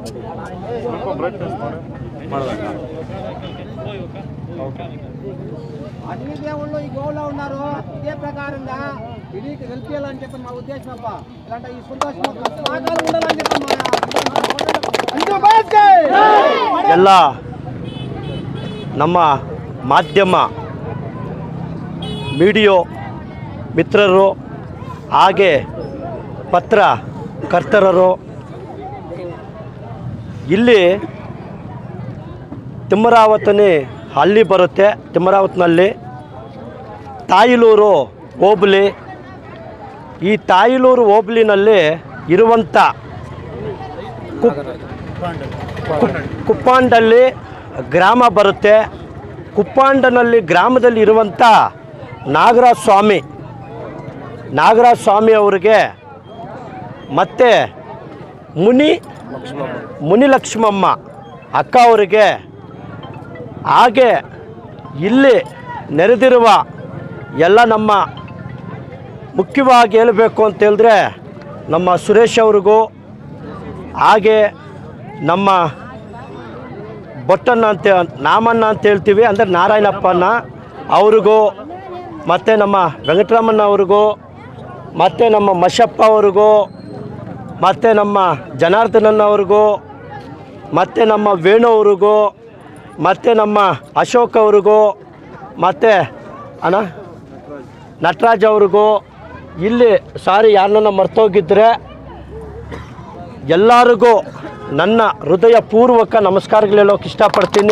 ಸ್ವಲ್ಪ ಬ್ರೈಟ್ನೆಸ್ ಮಾಡಿ ಮಾಡಿದಾಗ ఓకే అన్ని దేవుళ్ళు ఈ గోవులో ఉన్నారు ఇదే ప్రకారంగా ఇది గెలిపించాలని చెప్పి మా ఉద్దేశం అప్ప ఇలాంటి ఈ సంతోషం సహకారం ఉండాలని చెప్పి మా అంజు బాస్కే! ಎಲ್ಲ ನಮ್ಮ ಮಾಧ್ಯಮ ಮೀಡಿಯೋ ಮಿತ್ರರು ಹಾಗೆ ಪತ್ರಕರ್ತರರು ಇಲ್ಲಿ ತಿಮ್ಮರಾವತನಿ ಹಳ್ಳಿ ಬರುತ್ತೆ ತಿಮ್ಮರಾವತ್ನಲ್ಲಿ ತಾಯಿಲೂರು ಹೋಬಳಿ ಈ ತಾಯಿಲೂರು ಹೋಬಳಿನಲ್ಲಿ ಇರುವಂಥ ಕುಪ್ ಕುಪ್ಪಾಂಡಲ್ಲಿ ಗ್ರಾಮ ಬರುತ್ತೆ ಕುಪ್ಪಾಂಡನಲ್ಲಿ ಗ್ರಾಮದಲ್ಲಿ ಇರುವಂಥ ನಾಗರಾಜ ಸ್ವಾಮಿ ನಾಗರಾಜ ಸ್ವಾಮಿ ಅವರಿಗೆ ಮತ್ತು ಮುನಿ ಮುನಿ ಲಕ್ಷ್ಮಮ್ಮ ಅಕ್ಕ ಅವರಿಗೆ ಹಾಗೆ ಇಲ್ಲಿ ನೆರೆದಿರುವ ಎಲ್ಲ ನಮ್ಮ ಮುಖ್ಯವಾಗಿ ಹೇಳಬೇಕು ಅಂತ ಹೇಳಿದ್ರೆ ನಮ್ಮ ಸುರೇಶ್ ಅವ್ರಿಗೂ ಹಾಗೆ ನಮ್ಮ ಬೊಟ್ಟಣ್ಣ ಅಂತ ನಾಮಣ್ಣ ಅಂತ ಹೇಳ್ತೀವಿ ಅಂದರೆ ನಾರಾಯಣಪ್ಪನ ಅವ್ರಿಗೂ ಮತ್ತು ನಮ್ಮ ವೆಂಕಟರಾಮಣ್ಣ ಅವ್ರಿಗೂ ಮತ್ತು ನಮ್ಮ ಮಶಪ್ಪ ಅವ್ರಿಗೂ ಮತ್ತು ನಮ್ಮ ಜನಾರ್ದನನ್ ಅವ್ರಿಗೂ ಮತ್ತು ನಮ್ಮ ವೇಣು ಅವ್ರಿಗೂ ಮತ್ತು ನಮ್ಮ ಅಶೋಕ್ ಅವ್ರಿಗೂ ಮತ್ತು ಅಣ್ಣ ನಟರಾಜ್ ಅವ್ರಿಗೂ ಇಲ್ಲಿ ಸಾರಿ ಯಾರನ್ನ ಮರ್ತೋಗಿದ್ರೆ ಎಲ್ಲರಿಗೂ ನನ್ನ ಹೃದಯ ಪೂರ್ವಕ ನಮಸ್ಕಾರಗಳು ಹೇಳೋಕೆ ಇಷ್ಟಪಡ್ತೀನಿ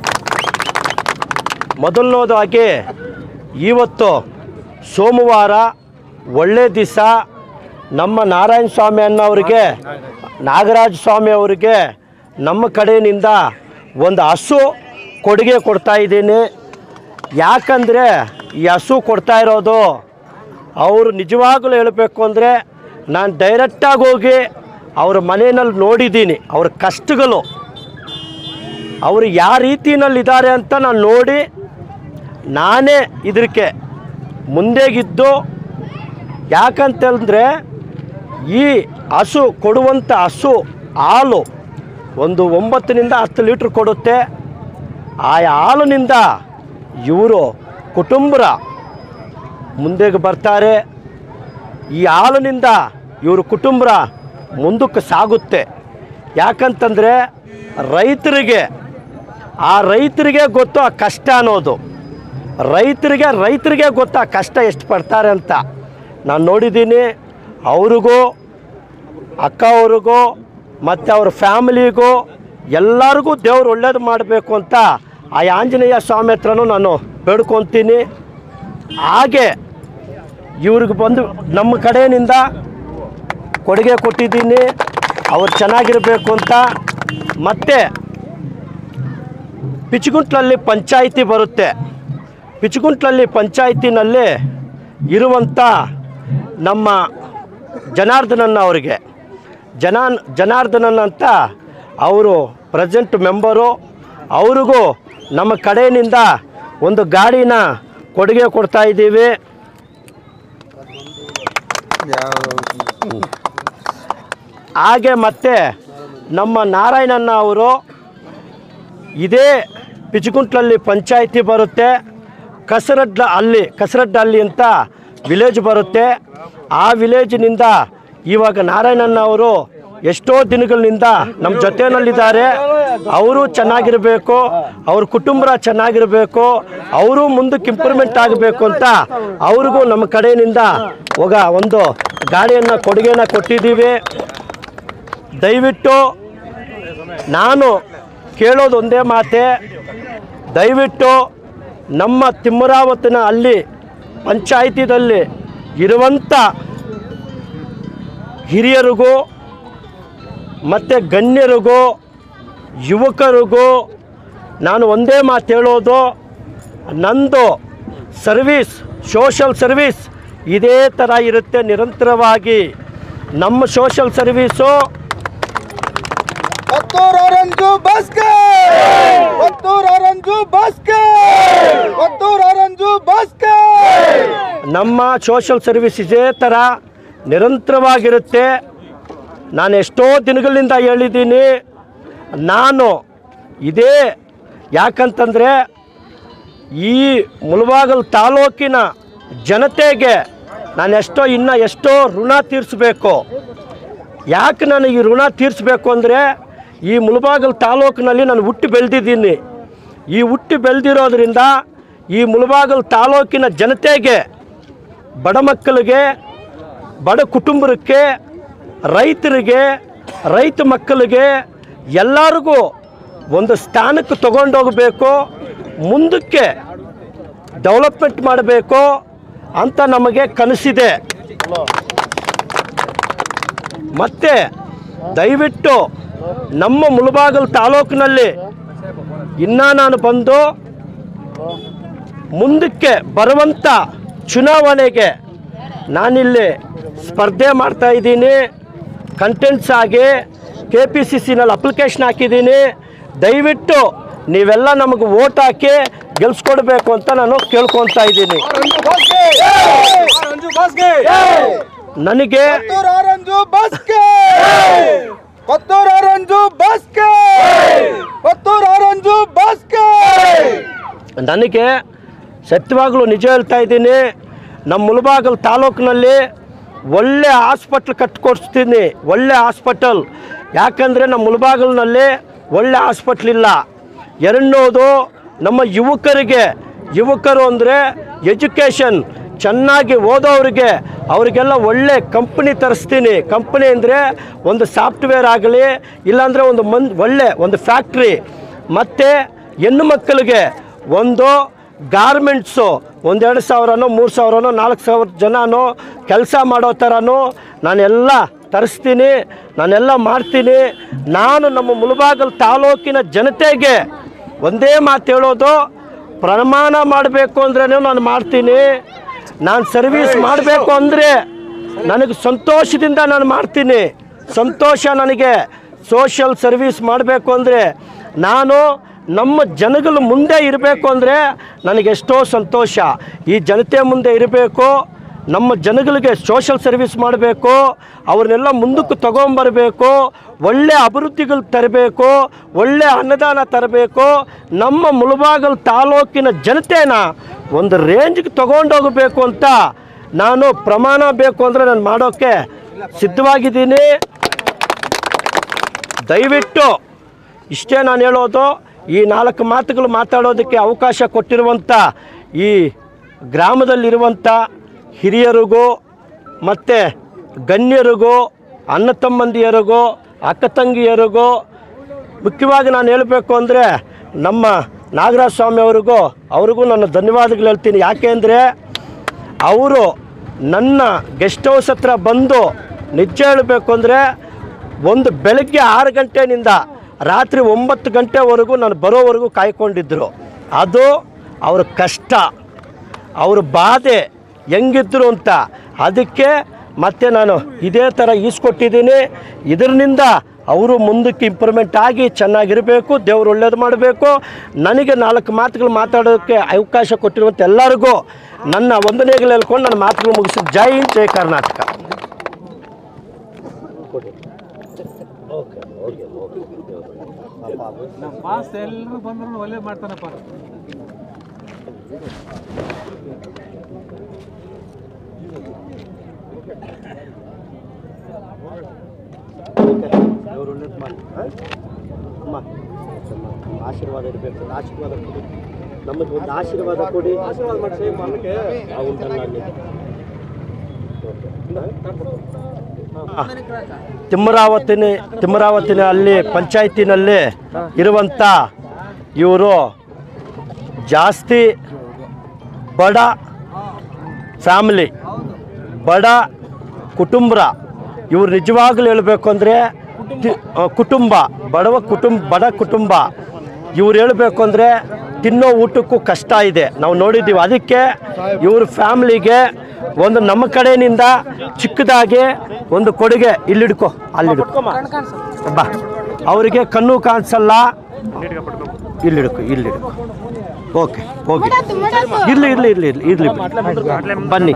ಮೊದಲನೇದಾಗಿ ಇವತ್ತು ಸೋಮವಾರ ಒಳ್ಳೆ ದಿವಸ ನಮ್ಮ ನಾರಾಯಣ ಸ್ವಾಮಿ ಅನ್ನೋರಿಗೆ ನಾಗರಾಜ ಸ್ವಾಮಿ ಅವರಿಗೆ ನಮ್ಮ ಕಡೆಯಿಂದ ಒಂದು ಹಸು ಕೊಡುಗೆ ಕೊಡ್ತಾ ಇದ್ದೀನಿ ಯಾಕಂದರೆ ಈ ಹಸು ಕೊಡ್ತಾ ಇರೋದು ಅವರು ನಿಜವಾಗಲೂ ಹೇಳಬೇಕು ಅಂದರೆ ನಾನು ಡೈರೆಕ್ಟಾಗಿ ಹೋಗಿ ಅವ್ರ ಮನೆಯಲ್ಲಿ ನೋಡಿದ್ದೀನಿ ಅವ್ರ ಕಷ್ಟಗಳು ಅವರು ಯಾವ ರೀತಿಯಲ್ಲಿದ್ದಾರೆ ಅಂತ ನಾನು ನೋಡಿ ನಾನೇ ಇದಕ್ಕೆ ಮುಂದೆಗಿದ್ದು ಯಾಕಂತಂದರೆ ಈ ಹಸು ಕೊಡುವಂಥ ಹಸು ಹಾಲು ಒಂದು ಒಂಬತ್ತರಿಂದ ಹತ್ತು ಲೀಟ್ರ್ ಕೊಡುತ್ತೆ ಆ ಹಾಲಿನಿಂದ ಇವರು ಕುಟುಂಬರ ಮುಂದೆಗೆ ಬರ್ತಾರೆ ಈ ಹಾಲಿನಿಂದ ಇವರು ಕುಟುಂಬ ಮುಂದಕ್ಕೆ ಸಾಗುತ್ತೆ ಯಾಕಂತಂದರೆ ರೈತರಿಗೆ ಆ ರೈತರಿಗೆ ಗೊತ್ತು ಆ ಕಷ್ಟ ಅನ್ನೋದು ರೈತರಿಗೆ ರೈತರಿಗೆ ಗೊತ್ತು ಆ ಕಷ್ಟ ಎಷ್ಟು ಪಡ್ತಾರೆ ಅಂತ ನಾನು ನೋಡಿದ್ದೀನಿ ಅವ್ರಿಗೂ ಅಕ್ಕ ಅವ್ರಿಗೂ ಮತ್ತು ಅವ್ರ ಫ್ಯಾಮಿಲಿಗೂ ಎಲ್ಲರಿಗೂ ದೇವ್ರು ಒಳ್ಳೇದು ಮಾಡಬೇಕು ಅಂತ ಆ ಆಂಜನೇಯ ಸ್ವಾಮಿ ಹತ್ರನೂ ನಾನು ಬೇಡ್ಕೊತೀನಿ ಹಾಗೆ ಇವ್ರಿಗೆ ಬಂದು ನಮ್ಮ ಕಡೆಯಿಂದ ಕೊಡುಗೆ ಕೊಟ್ಟಿದ್ದೀನಿ ಅವ್ರು ಚೆನ್ನಾಗಿರಬೇಕು ಅಂತ ಮತ್ತು ಪಿಚ್ಗುಂಟ್ಲಲ್ಲಿ ಪಂಚಾಯಿತಿ ಬರುತ್ತೆ ಪಿಚ್ಗುಂಟ್ಲಲ್ಲಿ ಪಂಚಾಯಿತಿನಲ್ಲಿ ಇರುವಂಥ ನಮ್ಮ ಜನಾರ್ದನನ್ ಅವರಿಗೆ ಜನಾನ್ ಜನಾರ್ದನನ್ ಅಂತ ಅವರು ಪ್ರೆಸೆಂಟ್ ಮೆಂಬರು ಅವ್ರಿಗೂ ನಮ್ಮ ಕಡೆಯಿಂದ ಒಂದು ಗಾಡಿನ ಕೊಡುಗೆ ಕೊಡ್ತಾ ಇದ್ದೀವಿ ಹಾಗೆ ಮತ್ತೆ ನಮ್ಮ ನಾರಾಯಣಣ್ಣ ಅವರು ಇದೇ ಪಿಚುಗುಂಟ್ಲಲ್ಲಿ ಪಂಚಾಯಿತಿ ಬರುತ್ತೆ ಕಸರಡ್ಲ ಅಲ್ಲಿ ಕಸರಡ್ಡ ಅಲ್ಲಿ ಅಂತ ವಿಲೇಜ್ ಬರುತ್ತೆ ಆ ವಿಲೇಜಿನಿಂದ ಇವಾಗ ನಾರಾಯಣಣ್ಣ ಅವರು ಎಷ್ಟೋ ದಿನಗಳಿಂದ ನಮ್ಮ ಜೊತೆಯಲ್ಲಿದ್ದಾರೆ ಅವರು ಚೆನ್ನಾಗಿರಬೇಕು ಅವ್ರ ಕುಟುಂಬ ಚೆನ್ನಾಗಿರಬೇಕು ಅವರು ಮುಂದಕ್ಕೆ ಇಂಪ್ರೂವ್ಮೆಂಟ್ ಆಗಬೇಕು ಅಂತ ಅವ್ರಿಗೂ ನಮ್ಮ ಕಡೆಯಿಂದ ಹೋಗ ಒಂದು ಗಾಡಿಯನ್ನು ಕೊಡುಗೆನ ಕೊಟ್ಟಿದ್ದೀವಿ ದಯವಿಟ್ಟು ನಾನು ಕೇಳೋದು ಒಂದೇ ಮಾತೆ ದಯವಿಟ್ಟು ನಮ್ಮ ತಿಮ್ಮರಾವತಿನ ಅಲ್ಲಿ ಪಂಚಾಯಿತಿದಲ್ಲಿ ಇರುವಂಥ ಹಿರಿಯರಿಗೂ ಮತ್ತು ಗಣ್ಯರಿಗೂ ಯುವಕರಿಗೂ ನಾನು ಒಂದೇ ಮಾತು ಹೇಳೋದು ನಂದು ಸರ್ವೀಸ್ ಸೋಷಲ್ ಸರ್ವೀಸ್ ಇದೇ ಥರ ಇರುತ್ತೆ ನಿರಂತರವಾಗಿ ನಮ್ಮ ಸೋಷಲ್ ಸರ್ವೀಸು ಒತ್ತೂರು ಆರಂಜು ಬಾಸ್ಕೆ ಒತ್ತೂರು ಆರಂಜು ಬಾಸ್ಕೆ ಒತ್ತೂರು ಆರಂಜು ಬಾಸ್ಕೆ ನಮ್ಮ ಸೋಷಲ್ ಸರ್ವಿಸ್ ಇದೇ ಥರ ನಿರಂತರವಾಗಿರುತ್ತೆ ನಾನು ಎಷ್ಟೋ ದಿನಗಳಿಂದ ಹೇಳಿದ್ದೀನಿ ನಾನು ಇದೇ ಯಾಕಂತಂದರೆ ಈ ಮುಳಬಾಗಲ್ ತಾಲೂಕಿನ ಜನತೆಗೆ ನಾನು ಎಷ್ಟೋ ಇನ್ನು ಎಷ್ಟೋ ಋಣ ತೀರಿಸ್ಬೇಕು ಯಾಕೆ ನನಗೆ ಈ ಋಣ ತೀರಿಸ್ಬೇಕು ಅಂದರೆ ಈ ಮುಳಬಾಗಲ್ ತಾಲೂಕಿನಲ್ಲಿ ನಾನು ಹುಟ್ಟಿ ಬೆಳೆದಿದ್ದೀನಿ ಈ ಹುಟ್ಟಿ ಬೆಳೆದಿರೋದ್ರಿಂದ ಈ ಮುಳಬಾಗಲ್ ತಾಲೂಕಿನ ಜನತೆಗೆ ಬಡ ಮಕ್ಕಳಿಗೆ ಬಡ ಕುಟುಂಬಕ್ಕೆ ರೈತರಿಗೆ ರೈತ ಮಕ್ಕಳಿಗೆ ಎಲ್ಲರಿಗೂ ಒಂದು ಸ್ಥಾನಕ್ಕೆ ತಗೊಂಡೋಗಬೇಕು ಮುಂದಕ್ಕೆ ಡೆವಲಪ್ಮೆಂಟ್ ಮಾಡಬೇಕು ಅಂತ ನಮಗೆ ಕನಸಿದೆ ಮತ್ತೆ ದಯವಿಟ್ಟು ನಮ್ಮ ಮುಳಬಾಗಲ್ ತಾಲೂಕಿನಲ್ಲಿ ಇನ್ನು ನಾನು ಬಂದು ಮುಂದಕ್ಕೆ ಬರುವಂಥ ಚುನಾವಣೆಗೆ ನಾನಿಲ್ಲಿ ಸ್ಪರ್ಧೆ ಮಾಡ್ತಾ ಇದ್ದೀನಿ ಕಂಟೆಂಟ್ಸ್ ಆಗಿ ಕೆ ಪಿ ಸಿ ಸಿನಲ್ಲಿ ಅಪ್ಲಿಕೇಶನ್ ಹಾಕಿದ್ದೀನಿ ದಯವಿಟ್ಟು ನೀವೆಲ್ಲ ನಮಗೆ ಓಟ್ ಹಾಕಿ ಗೆಲ್ಸ್ಕೊಡ್ಬೇಕು ಅಂತ ನಾನು ಕೇಳ್ಕೊತಾ ಇದ್ದೀನಿ ರಂಜು ಬಾಸ್ಗೆ ನನಗೆ ಕೊತ್ತೂರು ಆರಂಜು ಬಾಸ್ಗೆ ಕೊತ್ತೂರು ಆರಂಜು ಬಾಸ್ಗೆ ಕೊತ್ತೂರು ಆರಂಜು ಬಾಸ್ಗೆ ನನಗೆ ಸತ್ಯವಾಗಲೂ ನಿಜ ಹೇಳ್ತಾ ಇದ್ದೀನಿ ನಮ್ಮ ಮುಳಬಾಗಲ್ ತಾಲೂಕಿನಲ್ಲಿ ಒಳ್ಳೆ ಹಾಸ್ಪಿಟ್ಲ್ ಕಟ್ಕೊಡ್ಸ್ತೀನಿ ಒಳ್ಳೆ ಹಾಸ್ಪಿಟಲ್ ಯಾಕಂದರೆ ನಮ್ಮ ಮುಳಬಾಗಲ್ನಲ್ಲಿ ಒಳ್ಳೆ ಹಾಸ್ಪಿಟ್ಲ್ ಇಲ್ಲ ಎರಡನೇದು ನಮ್ಮ ಯುವಕರಿಗೆ ಯುವಕರು ಅಂದರೆ ಎಜುಕೇಷನ್ ಚೆನ್ನಾಗಿ ಓದೋರಿಗೆ ಅವರಿಗೆಲ್ಲ ಒಳ್ಳೆ ಕಂಪ್ನಿ ತರಿಸ್ತೀನಿ ಕಂಪ್ನಿ ಅಂದರೆ ಒಂದು ಸಾಫ್ಟ್ವೇರ್ ಆಗಲಿ ಇಲ್ಲಾಂದರೆ ಒಂದು ಮನ್ ಒಳ್ಳೆ ಒಂದು ಫ್ಯಾಕ್ಟ್ರಿ ಮತ್ತು ಹೆಣ್ಣು ಮಕ್ಕಳಿಗೆ ಒಂದು ಗಾರ್ಮೆಂಟ್ಸು ಒಂದೆರಡು ಸಾವಿರನೋ ಮೂರು ಸಾವಿರನೋ ನಾಲ್ಕು ಸಾವಿರ ಜನನೋ ಕೆಲಸ ಮಾಡೋ ಥರನೂ ನಾನೆಲ್ಲ ತರಿಸ್ತೀನಿ ನಾನೆಲ್ಲ ಮಾಡ್ತೀನಿ ನಾನು ನಮ್ಮ ಮುಳಬಾಗಲ್ ತಾಲೂಕಿನ ಜನತೆಗೆ ಒಂದೇ ಮಾತು ಹೇಳೋದು ಪ್ರಮಾಣ ಮಾಡಬೇಕು ಅಂದ್ರೂ ನಾನು ಮಾಡ್ತೀನಿ ನಾನು ಸರ್ವೀಸ್ ಮಾಡಬೇಕು ಅಂದರೆ ನನಗೆ ಸಂತೋಷದಿಂದ ನಾನು ಮಾಡ್ತೀನಿ ಸಂತೋಷ ನನಗೆ ಸೋಷಿಯಲ್ ಸರ್ವೀಸ್ ಮಾಡಬೇಕು ಅಂದರೆ ನಾನು ನಮ್ಮ ಜನಗಳ ಮುಂದೆ ಇರಬೇಕು ಅಂದರೆ ನನಗೆಷ್ಟೋ ಸಂತೋಷ ಈ ಜನತೆ ಮುಂದೆ ಇರಬೇಕು ನಮ್ಮ ಜನಗಳಿಗೆ ಸೋಷಲ್ ಸರ್ವಿಸ್ ಮಾಡಬೇಕು ಅವ್ರನ್ನೆಲ್ಲ ಮುಂದಕ್ಕೆ ತಗೊಂಬರಬೇಕು ಒಳ್ಳೆ ಅಭಿವೃದ್ಧಿಗಳು ತರಬೇಕು ಒಳ್ಳೆ ಅನ್ನದಾನ ತರಬೇಕು ನಮ್ಮ ಮುಳಬಾಗಲ್ ತಾಲೂಕಿನ ಜನತೆನ ಒಂದು ರೇಂಜ್ಗೆ ತಗೊಂಡೋಗಬೇಕು ಅಂತ ನಾನು ಪ್ರಮಾಣ ಬೇಕು ಅಂದರೆ ನಾನು ಮಾಡೋಕ್ಕೆ ಸಿದ್ಧವಾಗಿದ್ದೀನಿ ದಯವಿಟ್ಟು ಇಷ್ಟೇ ನಾನು ಹೇಳೋದು ಈ ನಾಲ್ಕು ಮಾತುಗಳು ಮಾತಾಡೋದಕ್ಕೆ ಅವಕಾಶ ಕೊಟ್ಟಿರುವಂಥ ಈ ಗ್ರಾಮದಲ್ಲಿರುವಂಥ ಹಿರಿಯರಿಗೂ ಮತ್ತು ಗಣ್ಯರಿಗೂ ಅಣ್ಣ ತಮ್ಮಂದಿಯರಿಗೂ ಅಕ್ಕ ತಂಗಿಯರಿಗೂ ಮುಖ್ಯವಾಗಿ ನಾನು ಹೇಳಬೇಕು ಅಂದರೆ ನಮ್ಮ ನಾಗರಾಜ ಸ್ವಾಮಿ ಅವರಿಗೂ ಅವ್ರಿಗೂ ನಾನು ಧನ್ಯವಾದಗಳು ಹೇಳ್ತೀನಿ ಯಾಕೆ ಅಂದರೆ ಅವರು ನನ್ನ ಗೆಸ್ಟ್ ಹೌಸ್ ಹತ್ರ ಬಂದು ನಿಜ ಹೇಳಬೇಕು ಅಂದರೆ ಒಂದು ಬೆಳಗ್ಗೆ ಆರು ಗಂಟೆನಿಂದ ರಾತ್ರಿ ಒಂಬತ್ತು ಗಂಟೆವರೆಗೂ ನಾನು ಬರೋವರೆಗೂ ಕಾಯ್ಕೊಂಡಿದ್ದರು ಅದು ಅವ್ರ ಕಷ್ಟ ಅವ್ರ ಬಾಧೆ ಹೆಂಗಿದ್ರು ಅಂತ ಅದಕ್ಕೆ ಮತ್ತೆ ನಾನು ಇದೇ ಥರ ಈಸ್ಕೊಟ್ಟಿದ್ದೀನಿ ಇದರಿಂದ ಅವರು ಮುಂದಕ್ಕೆ ಇಂಪ್ರೂವ್ಮೆಂಟ್ ಆಗಿ ಚೆನ್ನಾಗಿರಬೇಕು ದೇವ್ರು ಒಳ್ಳೇದು ಮಾಡಬೇಕು ನನಗೆ ನಾಲ್ಕು ಮಾತುಗಳು ಮಾತಾಡೋಕ್ಕೆ ಅವಕಾಶ ಕೊಟ್ಟಿರುವಂಥ ಎಲ್ಲರಿಗೂ ನನ್ನ ವಂದನೆಗಳು ಹೇಳ್ಕೊಂಡು ನನ್ನ ಮಾತುಗಳು ಮುಗಿಸಿ ಜೈ ಹಿಂದ್ ಜೈ ಕರ್ನಾಟಕ ಪಾಸ್ ಎಲ್ಲರೂ ಬಂದ್ರು ಒಳ್ಳೆ ಮಾಡ್ತಾನಪ್ಪ ದೇವ್ರು ಒಳ್ಳೇದು ಮಾಡಿ ಅಮ್ಮ ಆಶೀರ್ವಾದ ಇರಬೇಕು ಆಶೀರ್ವಾದ ಕೊಡಿ ನಮಗೆ ಒಂದು ಆಶೀರ್ವಾದ ಕೊಡಿ ಆಶೀರ್ವಾದ ಮಾಡಿ ತಿಮ್ಮರಾವತಿನ ತಿಮ್ಮರಾವತಿನ ಅಲ್ಲಿ ಪಂಚಾಯತಿನಲ್ಲಿ ಇರುವಂಥ ಇವರು ಜಾಸ್ತಿ ಬಡ ಫ್ಯಾಮಿಲಿ ಬಡ ಕುಟುಂಬ ಇವ್ರು ನಿಜವಾಗ್ಲೂ ಹೇಳಬೇಕು ಅಂದರೆ ಕುಟುಂಬ ಬಡವ ಕುಟುಂಬ ಬಡ ಕುಟುಂಬ ಇವ್ರು ಹೇಳಬೇಕು ಅಂದರೆ ತಿನ್ನೋ ಊಟಕ್ಕೂ ಕಷ್ಟ ಇದೆ ನಾವು ನೋಡಿದ್ದೀವಿ ಅದಕ್ಕೆ ಇವ್ರ ಫ್ಯಾಮ್ಲಿಗೆ ಒಂದು ನಮ್ಮ ಕಡೆಯಿಂದ ಚಿಕ್ಕದಾಗಿ ಒಂದು ಕೊಡುಗೆ ಇಲ್ಲಿಡ್ಕೊ ಅಲ್ಲಿಡ್ಕೊ ಬಾ ಅವರಿಗೆ ಕಣ್ಣು ಕಾಣಿಸಲ್ಲ ಇಲ್ಲಿ ಹಿಡ್ಕೊ ಇಲ್ಲಿ ಹಿಡ್ಕೊ ಓಕೆ ಓಕೆ ಇರ್ಲಿ ಇರ್ಲಿ ಇರ್ಲಿ ಇರ್ಲಿ ಇರ್ಲಿ ಬನ್ನಿ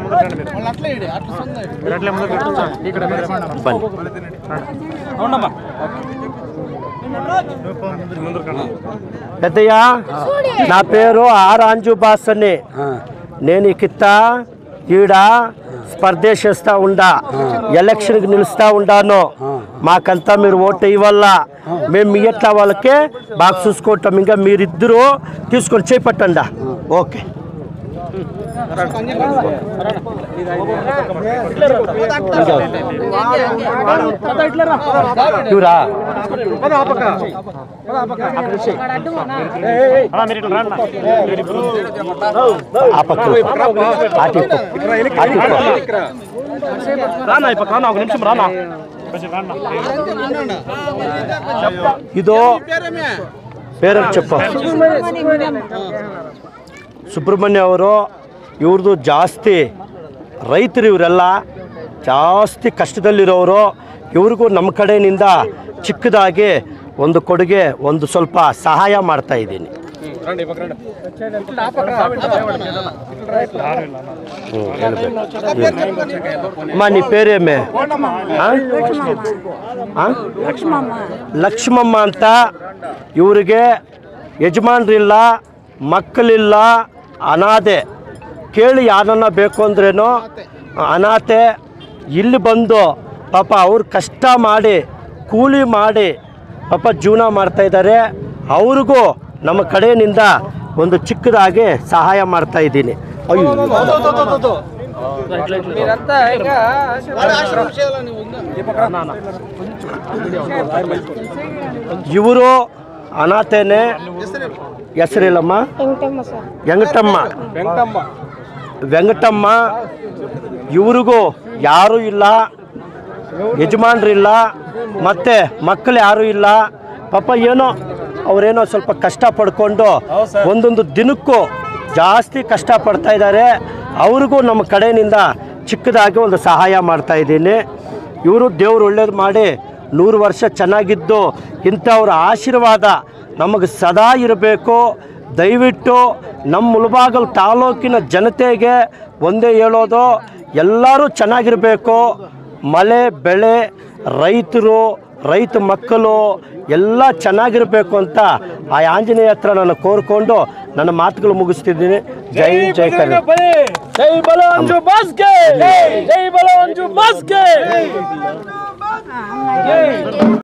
ಬನ್ನಿ పెద్దయ్య నా పేరు ఆర్ అంజు బాస్ అని నేను ఈ కిత్త ఈడ స్పర్ధ చేస్తా ఉండా ఎలక్షన్కి నిలుస్తా ఉండాను మాకంతా మీరు ఓటు ఇవ్వాల మేము మీ ఎట్లా వాళ్ళకే బాగా చూసుకుంటాం ఇంకా మీరిద్దరూ తీసుకొని చేపట్టండి ఓకే ఇవరా ఆ పక్క అటు ఇప్పు. అటు ఇప్పు. రానా ఇప్ప కానా ఒక నిమిషం రానా ఇదో పేరు చెప్ప ಸುಬ್ರಹ್ಮಣ್ಯ ಅವರು ಇವ್ರದ್ದು ಜಾಸ್ತಿ ರೈತರು ಇವರೆಲ್ಲ ಜಾಸ್ತಿ ಕಷ್ಟದಲ್ಲಿರೋರು ಇವ್ರಿಗೂ ನಮ್ಮ ಕಡೆಯಿಂದ ಚಿಕ್ಕದಾಗಿ ಒಂದು ಕೊಡುಗೆ ಒಂದು ಸ್ವಲ್ಪ ಸಹಾಯ ಮಾಡ್ತಾ ಇದ್ದೀನಿ ಹ್ಮ್, ಹೇಳ್ಬೇಕು. ಅಮ್ಮ నీ పేరేమే ఆ? ఆ? ಲಕ್ಷ್ಮಮ್ಮ ಅಂತ ಇವರಿಗೆ ಯಜಮಾನ್ರಿಲ್ಲ ಮಕ್ಕಳಿಲ್ಲ ಅನಾಥೆ ಕೇಳಿ ಯಾರನ್ನ ಬೇಕು ಅಂದ್ರೇನು ಅನಾಥೆ ಇಲ್ಲಿ ಬಂದು ಪಾಪ ಅವ್ರು ಕಷ್ಟ ಮಾಡಿ ಕೂಲಿ ಮಾಡಿ ಪಾಪ ಜೀವನ ಮಾಡ್ತಾ ಇದ್ದಾರೆ ಅವ್ರಿಗೂ ನಮ್ಮ ಕಡೆಯಿಂದ ಒಂದು ಚಿಕ್ಕದಾಗಿ ಸಹಾಯ ಮಾಡ್ತಾ ಇದ್ದೀನಿ ಅಯ್ಯೋ ಇವರು ಅನಾಥೇನೆ ಹೆಸರಿಲ್ಲಮ್ಮ ವೆಂಕಟಮ್ಮ ವೆಂಕಟಮ್ಮ ಇವ್ರಿಗೂ ಯಾರೂ ಇಲ್ಲ ಯಜಮಾನ್ರಿಲ್ಲ ಮತ್ತೆ ಮಕ್ಕಳು ಯಾರೂ ಇಲ್ಲ ಪಾಪ ಏನೋ ಅವರೇನೋ ಸ್ವಲ್ಪ ಕಷ್ಟ ಪಡ್ಕೊಂಡು ಒಂದೊಂದು ದಿನಕ್ಕೂ ಜಾಸ್ತಿ ಕಷ್ಟ ಪಡ್ತಾ ಇದ್ದಾರೆ ಅವ್ರಿಗೂ ನಮ್ಮ ಕಡೆಯಿಂದ ಚಿಕ್ಕದಾಗಿ ಒಂದು ಸಹಾಯ ಮಾಡ್ತಾ ಇದ್ದೀನಿ ಇವರು ದೇವ್ರು ಒಳ್ಳೇದು ಮಾಡಿ ನೂರು ವರ್ಷ ಚೆನ್ನಾಗಿದ್ದು ಇಂಥವ್ರ ಆಶೀರ್ವಾದ ನಮಗೆ ಸದಾ ಇರಬೇಕು ದಯವಿಟ್ಟು ನಮ್ಮ ಮುಳಬಾಗಲ್ ತಾಲೂಕಿನ ಜನತೆಗೆ ಒಂದೇ ಹೇಳೋದು ಎಲ್ಲರೂ ಚೆನ್ನಾಗಿರಬೇಕು ಮಳೆ ಬೆಳೆ ರೈತರು ರೈತ ಮಕ್ಕಳು ಎಲ್ಲ ಚೆನ್ನಾಗಿರಬೇಕು ಅಂತ ಆ ಆಂಜನೇಯ ಹತ್ರ ನಾನು ಕೋರ್ಕೊಂಡು ನನ್ನ ಮಾತುಗಳು ಮುಗಿಸ್ತಿದ್ದೀನಿ ಜೈ ಜೈ ಕರ್ನಾಟಕ ಜೈ ಬಲೋ ಅಂಜು ಬಾಸ್ಗೆ ಜೈ ಬಲೋ ಅಂಜು ಬಾಸ್ಗೆ